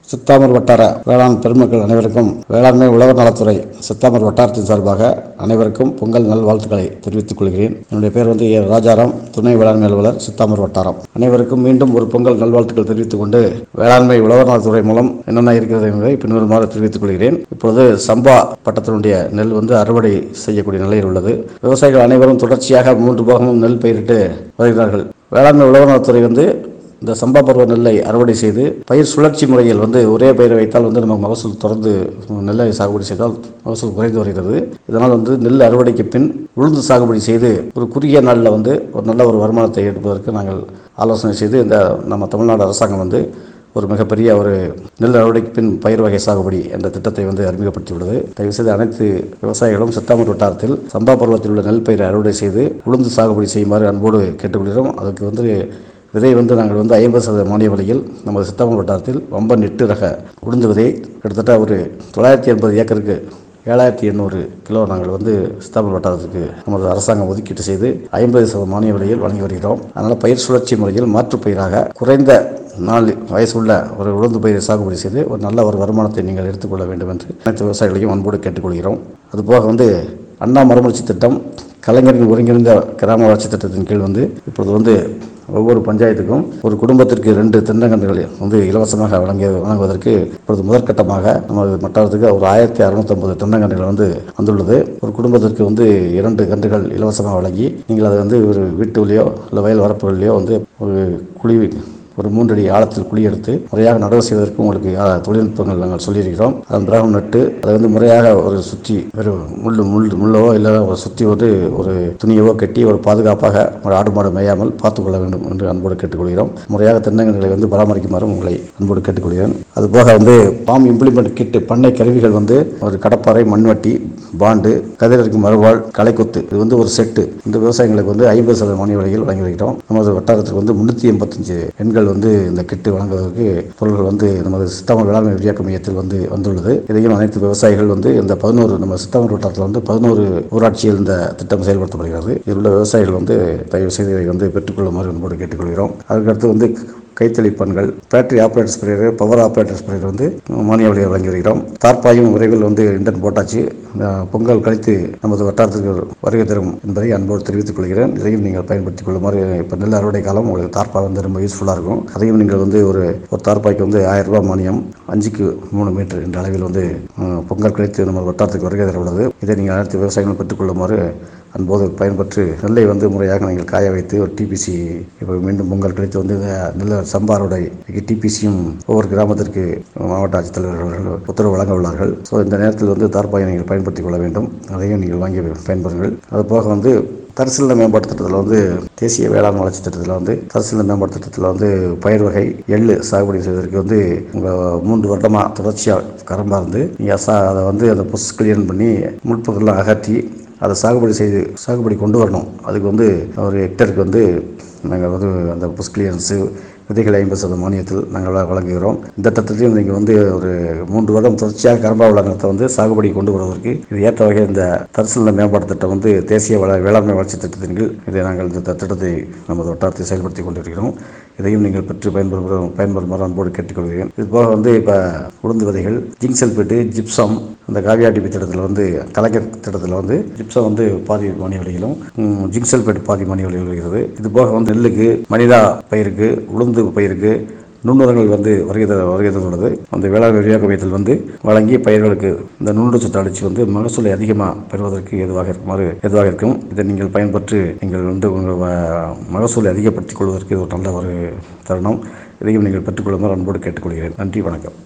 சித்தாமூர் வட்டார வேளாண் பெருமக்கள் அனைவருக்கும் வேளாண்மை உழவர் நலத்துறை சித்தாமூர் வட்டாரத்தின் சார்பாக அனைவருக்கும் பொங்கல் நல்வாழ்த்துக்களை தெரிவித்துக் கொள்கிறேன் என்னுடைய பேர் வந்து ஏ ராஜாராம் துணை வேளாண்மை அலுவலர் சித்தாமூர் வட்டாரம் அனைவருக்கும் மீண்டும் ஒரு பொங்கல் நல்வாழ்த்துக்கள் தெரிவித்துக் கொண்டு வேளாண்மை உழவர் நலத்துறை மூலம் என்னென்ன இருக்கிறது என்பதை பின்வருமாறு தெரிவித்துக் கொள்கிறேன் இப்பொழுது சம்பா பட்டத்தினுடைய நெல் வந்து அறுவடை செய்யக்கூடிய நிலையில் உள்ளது விவசாயிகள் அனைவரும் தொடர்ச்சியாக மூன்று பாகமும் நெல் பயிரிட்டு வருகிறார்கள் வேளாண்மை உழவர் நலத்துறை வந்து இந்த சம்பா பருவ நெல்லை அறுவடை செய்து பயிர் சுழற்சி முறையில் வந்து ஒரே பயிரை வைத்தால் வந்து நமக்கு மகசூல் தொடர்ந்து நெல்லை சாகுபடி செய்தால் மகசூல் குறைந்து வருகிறது இதனால் வந்து நெல் அறுவடைக்கு பின் உளுந்து சாகுபடி செய்து ஒரு குறுகிய நாளில் வந்து ஒரு நல்ல ஒரு வருமானத்தை எடுப்பதற்கு நாங்கள் ஆலோசனை செய்து இந்த நம்ம தமிழ்நாடு அரசாங்கம் வந்து ஒரு மிகப்பெரிய ஒரு நெல் அறுவடைக்கு பின் பயிர் வகை சாகுபடி என்ற திட்டத்தை வந்து அறிமுகப்படுத்தியுள்ளது தயவுசெய்து அனைத்து விவசாயிகளும் சித்தாமூர் வட்டாரத்தில் சம்பா பருவத்தில் உள்ள நெல் பயிரை அறுவடை செய்து உளுந்து சாகுபடி செய்யுமாறு அன்போடு கேட்டுக்கொள்கிறோம் அதுக்கு வந்து விதை வந்து நாங்கள் வந்து ஐம்பது சதவீத மானிய விலையில் நமது சித்தாமூர் வட்டாரத்தில் வம்பன் எட்டு ரக உளுந்து விதை கிட்டத்தட்ட ஒரு தொள்ளாயிரத்தி எண்பது ஏக்கருக்கு ஏழாயிரத்தி எண்ணூறு கிலோ நாங்கள் வந்து சித்தாமூர் வட்டாரத்துக்கு நமது அரசாங்கம் ஒதுக்கீட்டு செய்து ஐம்பது சதவீத மானிய விலையில் வழங்கி வருகிறோம் அதனால் பயிர் சுழற்சி முறையில் மாற்றுப் பயிராக குறைந்த நாலு வயசுள்ள ஒரு உளுந்து பயிரை சாகுபடி செய்து ஒரு நல்ல ஒரு வருமானத்தை நீங்கள் எடுத்துக்கொள்ள வேண்டும் என்று அனைத்து விவசாயிகளையும் அன்போடு கேட்டுக்கொள்கிறோம் அதுபோக வந்து அண்ணா மறுமலர்ச்சி திட்டம் கலைஞரின் ஒருங்கிணைந்த கிராம வளர்ச்சி திட்டத்தின் கீழ் வந்து இப்பொழுது வந்து ஒவ்வொரு பஞ்சாயத்துக்கும் ஒரு குடும்பத்திற்கு ரெண்டு தென்னங்கன்றுகள் வந்து இலவசமாக வழங்கிய வழங்குவதற்கு இப்பொழுது முதற்கட்டமாக நமது வட்டாரத்துக்கு ஒரு ஆயிரத்தி அறுநூத்தம்பது தென்னங்கன்றுகள் வந்து வந்துள்ளது ஒரு குடும்பத்திற்கு வந்து இரண்டு கன்றுகள் இலவசமாக வழங்கி நீங்கள் அதை வந்து ஒரு வீட்டுலையோ இல்லை வயல் வரப்புகளிலையோ வந்து ஒரு குழி ஒரு மூன்றடி ஆழத்தில் குழி எடுத்து முறையாக நடவு செய்வதற்கு உங்களுக்கு ஆ, தொழில்நுட்பங்கள் நாங்கள் சொல்லியிருக்கிறோம் அதன் பிறகு நட்டு அதை வந்து முறையாக ஒரு சுற்றி ஒரு முள் முள் முள்ளவோ இல்லை ஒரு சுற்றி வந்து ஒரு துணியவோ கட்டி ஒரு பாதுகாப்பாக ஒரு ஆடு மாடு மேயாமல் பார்த்துக்கொள்ள வேண்டும் என்று அன்போடு கேட்டுக்கொள்கிறோம் முறையாக தென்னங்கன்றுகளை வந்து பராமரிக்குமாறு உங்களை அன்போடு கேட்டுக்கொள்கிறேன் அதுபோக வந்து பாம் இம்ப்ளிமெண்ட் கிட்டு பண்ணை கருவிகள் வந்து ஒரு கடப்பாறை மண்வட்டி பாண்டு கதிரடிக்கும் மறுவாள் களைக்கொத்து இது வந்து ஒரு செட்டு இந்த விவசாயிகளுக்கு வந்து ஐம்பது சதவீத மானிய விலையில் வழங்கி வருகிறோம் நமது வட்டாரத்துக்கு வந்து முன்னூற்றி எண்பத்தஞ்சு எண்கள் வந்து இந்த கிட்டு வழங்குவதற்கு பொருள்கள் வந்து நமது சித்தாமூர் வேளாண்மை விரிவாக்க மையத்தில் வந்து வந்துள்ளது இதையும் அனைத்து விவசாயிகள் வந்து இந்த பதினோரு நம்ம சித்தாமூர் வட்டாரத்தில் வந்து பதினோரு ஊராட்சியில் இந்த திட்டம் செயல்படுத்தப்படுகிறது இதில் உள்ள விவசாயிகள் வந்து தயவு செய்து இதை வந்து பெற்றுக்கொள்ளுமாறு அன்போடு கேட்டுக்கொள்கிறோம் அதுக்கடுத்து வந்து கைத்தளிப்பன்கள் battery operator sprayer power operator sprayer வந்து மானிய விலையை வழங்கி வருகிறோம் தார்ப்பாயும் விரைவில் வந்து இன்டர்ன் போட்டாச்சு அஹ் பொங்கல் கழித்து நமது வட்டாரத்துக்கு வருகை தரும் என்பதை அன்போடு தெரிவித்துக் கொள்கிறேன் இதையும் நீங்கள் பயன்படுத்திக் கொள்ளுமாறு இப்போ நெல் அறுவடை காலம் உங்களுக்கு தார்ப்பா வந்து ரொம்ப யூஸ்ஃபுல்லாக இருக்கும் அதையும் நீங்கள் வந்து ஒரு ஒரு தார்ப்பாய்க்கு வந்து ஆயிரம் ரூபாய் மானியம் அஞ்சுக்கு மூணு மீட்டர் என்ற அளவில் வந்து அஹ், பொங்கல் கழித்து நம்ம வட்டாரத்துக்கு வருகை தர உள்ளது இதை நீங்கள் அனைத்து விவசாயிகளும் பெற்றுக்கொள்ளுமாறு அன்போது பயன்பெற்று நெல்லை வந்து முறையாக நீங்கள் காய வைத்து ஒரு டிபிசி இப்போ மீண்டும் பொங்கல் கழித்து வந்து இந்த நெல் சம்பாரோடை டிபிசியும் ஒவ்வொரு கிராமத்திற்கு மாவட்ட ஆட்சித்தலைவர்கள் உத்தரவு வழங்க உள்ளார்கள் ஸோ இந்த நேரத்தில் வந்து தார்பாயை நீங்கள் பயன்படுத்திக் கொள்ள வேண்டும் அதையும் நீங்கள் வாங்கி பயன்பெறுங்கள் அதுபோக வந்து தரிசன மேம்பாட்டு திட்டத்தில் வந்து தேசிய வேளாண் வளர்ச்சி திட்டத்தில் வந்து தரிசன மேம்பாட்டு திட்டத்தில் வந்து பயிர் வகை எள்ளு சாகுபடி செய்வதற்கு வந்து உங்கள் மூன்று வருடமாக தொடர்ச்சியாக கரம்பாக இருந்து நீங்கள் சா அதை வந்து அந்த புஷ் கிளியர் பண்ணி முட்புகள்லாம் அகற்றி அதை சாகுபடி செய்து சாகுபடி கொண்டு வரணும் அதுக்கு வந்து ஒரு ஹெக்டருக்கு வந்து நாங்கள் வந்து அந்த புஷ் கிளியரன்ஸு விதைகள் ஐம்பது சதவீத மானியத்தில் நாங்கள் வழ- வழங்குகிறோம் இந்த திட்டத்தையும் நீங்கள் வந்து ஒரு மூன்று வருடம் தொடர்ச்சியாக கரம்பா விளங்கத்தை வந்து சாகுபடி கொண்டு வருவதற்கு இது ஏற்ற வகையில் இந்த தரிசன மேம்பாட்டு திட்டம் வந்து தேசிய வள வேளாண்மை வளர்ச்சி திட்டத்தின் கீழ் இதை நாங்கள் இந்த திட்டத்தை நமது வட்டாரத்தை செயல்படுத்தி கொண்டிருக்கிறோம் இதையும் நீங்கள் பெற்று பயன்பெறும் பயன்பெறுமாறு அன்போடு கேட்டுக்கொள்கிறேன் இது போக வந்து இப்போ உளுந்து விதைகள் ஜிங்க் சல்பேட்டு ஜிப்சம் அந்த காவியா டிபி திட்டத்தில் வந்து கலைஞர் திட்டத்தில் வந்து ஜிப்சம் வந்து பாதி மானிய விலையிலும் ம், ஜிங்க் சல்பேட் பாதி மானிய விலையில் வருகிறது இது போக வந்து நெல்லுக்கு மனிதா பயிருக்கு உளுந்து பயிருக்கு நுண்ணுரங்கள் வந்து வருகை தர வருகை தந்துள்ளது அந்த வேளாண் விரிவாக்க மையத்தில் வந்து வழங்கி பயிர்களுக்கு இந்த நுண்ணூட்ட சத்து அளிச்சு வந்து மகசூலை அதிகமாக பெறுவதற்கு ஏதுவாக இருக்குமாறு ஏதுவாக இருக்கும் இதை நீங்கள் பயன்பெற்று நீங்கள் வந்து உங்கள் வ- மகசூலை அதிகப்படுத்திக் கொள்வதற்கு இது ஒரு நல்ல ஒரு தருணம் இதையும் நீங்கள் பெற்றுக்கொள்ளுமாறு அன்போடு கேட்டுக்கொள்கிறேன் நன்றி வணக்கம்